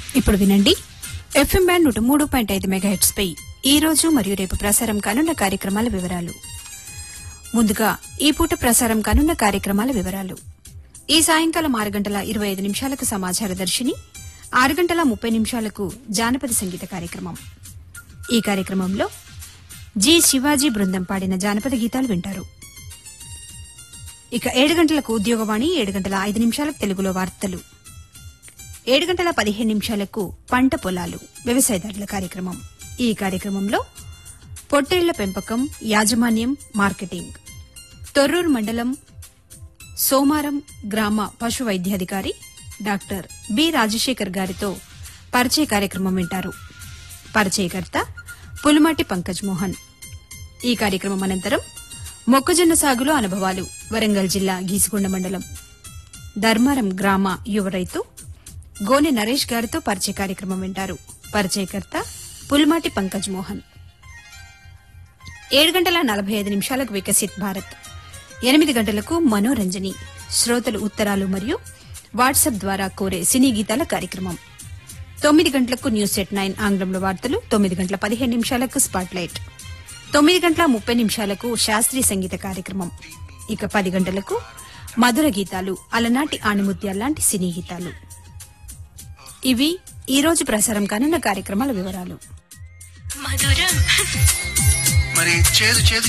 ఇప్పుడు వినండి FM band నూట మూడు పాయింట్ ఐదు మెగాహెట్స్ పై ఈ రోజు మరియు రేపు ప్రసారం కానున్న కార్యక్రమాల వివరాలు ముందుగా ఈ పూట ప్రసారం కానున్న కార్యక్రమాల వివరాలు ఈ సాయంకాలం ఆరు గంటల ఇరవై ఐదు నిమిషాలకు సమాచార దర్శిని ఆరు గంటల ముప్పై నిమిషాలకు జానపద సంగీత కార్యక్రమం ఈ కార్యక్రమంలో జి శివాజీ బృందం పాడిన జానపద గీతాలు వింటారు ఇక ఏడు గంటలకు ఉద్యోగవాణి ఏడు గంటల ఐదు నిమిషాలకు తెలుగులో వార్తలు ఏడు గంటల పదిహేను నిమిషాలకు పంట పొలాలు వ్యవసాయదారుల కార్యక్రమం ఈ కార్యక్రమంలో పొట్టేళ్ల పెంపకం యాజమాన్యం మార్కెటింగ్ తొర్రూరు మండలం సోమారం గ్రామ పశు వైద్యాధికారి డాక్టర్ బి రాజశేఖర్ గారితో పరిచయ కార్యక్రమం వింటారు పరిచయకర్త పులుమాటి పంకజ్ మోహన్ ఈ కార్యక్రమం అనంతరం మొక్కజొన్న సాగులో అనుభవాలు వరంగల్ జిల్లా గీసుకొండ మండలం ధర్మారం గ్రామ యువ రైతు గోనె నరేష్ గారితో పరిచయ కార్యక్రమం వింటారు పరిచయకర్త పుల్మాటి పంకజ్ మోహన్ ఏడు గంటల నలభై ఐదు నిమిషాలకు వికసిత్ భారత్ ఎనిమిది గంటలకు మనోరంజని శ్రోతలు ఉత్తరాలు మరియు వాట్సాప్ ద్వారా కోరే సినీ గీతాల కార్యక్రమం తొమ్మిది గంటలకు న్యూస్ ఎట్ నైన్ ఆంగ్లంలో వార్తలు తొమ్మిది గంటల పదిహేను నిమిషాలకు స్పాట్లైట్ తొమ్మిది గంటల ముప్పై నిమిషాలకు శాస్త్రీయ సంగీత కార్యక్రమం ఇక పది గంటలకు మధుర గీతాలు అలనాటి ఆణిముత్యాల్లాంటి సినీ గీతాలు ఇవి ఈ రోజు ప్రసారం కానున్న కార్యక్రమాల వివరాలు మధురం మరి చేదు చేదు